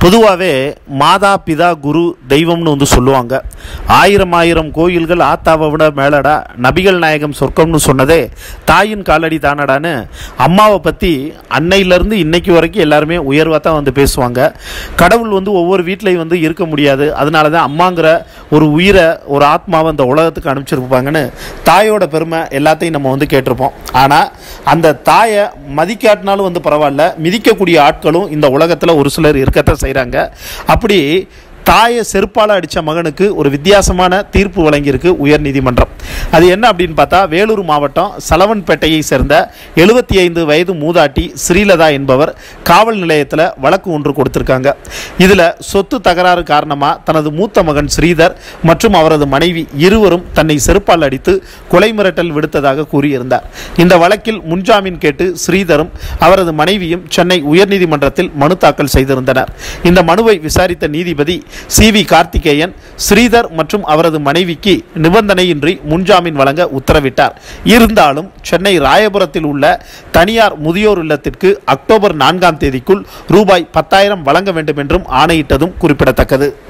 பொதுவாகவே மாதா பிதா குரு தெய்வம்னு வந்து சொல்லுவாங்க ஆயிரம் ஆயிரம் கோயில்கள் ஆத்தாவை விட மேலடா நபிகள் நாயகம் சொர்க்கம்னு சொன்னதே தாயின் காலடி தானடான்னு அம்மாவை பற்றி அன்னையிலேருந்து இன்னைக்கு வரைக்கும் எல்லாருமே உயர்வாக தான் வந்து பேசுவாங்க கடவுள் வந்து ஒவ்வொரு வீட்லையும் வந்து இருக்க முடியாது அதனால தான் அம்மாங்கிற ஒரு உயிரை ஒரு ஆத்மாவை இந்த உலகத்துக்கு அனுப்பிச்சிருப்பாங்கன்னு தாயோட பெருமை எல்லாத்தையும் நம்ம வந்து கேட்டிருப்போம் ஆனால் அந்த தாயை மதிக்காட்டினாலும் வந்து பரவாயில்ல மிதிக்கக்கூடிய ஆட்களும் இந்த உலகத்தில் ஒரு சிலர் இருக்கத்தான் செய்கிறாங்க அப்படி தாயை செருப்பால் அடித்த மகனுக்கு ஒரு வித்தியாசமான தீர்ப்பு வழங்கியிருக்கு உயர்நீதிமன்றம் அது என்ன அப்படின்னு பார்த்தா வேலூர் மாவட்டம் சலவன்பேட்டையை சேர்ந்த எழுபத்தி ஐந்து வயது மூதாட்டி ஸ்ரீலதா என்பவர் காவல் நிலையத்தில் வழக்கு ஒன்று கொடுத்திருக்காங்க இதில் சொத்து தகராறு காரணமாக தனது மூத்த மகன் ஸ்ரீதர் மற்றும் அவரது மனைவி இருவரும் தன்னை செருப்பால் அடித்து கொலை மிரட்டல் விடுத்ததாக கூறியிருந்தார் இந்த வழக்கில் முன்ஜாமீன் கேட்டு ஸ்ரீதரும் அவரது மனைவியும் சென்னை உயர்நீதிமன்றத்தில் மனு தாக்கல் செய்திருந்தனர் இந்த மனுவை விசாரித்த நீதிபதி சி வி கார்த்திகேயன் ஸ்ரீதர் மற்றும் அவரது மனைவிக்கு நிபந்தனையின்றி முன்ஜாமீன் வழங்க உத்தரவிட்டார் இருந்தாலும் சென்னை ராயபுரத்தில் உள்ள தனியார் முதியோர் இல்லத்திற்கு அக்டோபர் நான்காம் தேதிக்குள் ரூபாய் பத்தாயிரம் வழங்க வேண்டும் என்றும் ஆணையிட்டதும் குறிப்பிடத்தக்கது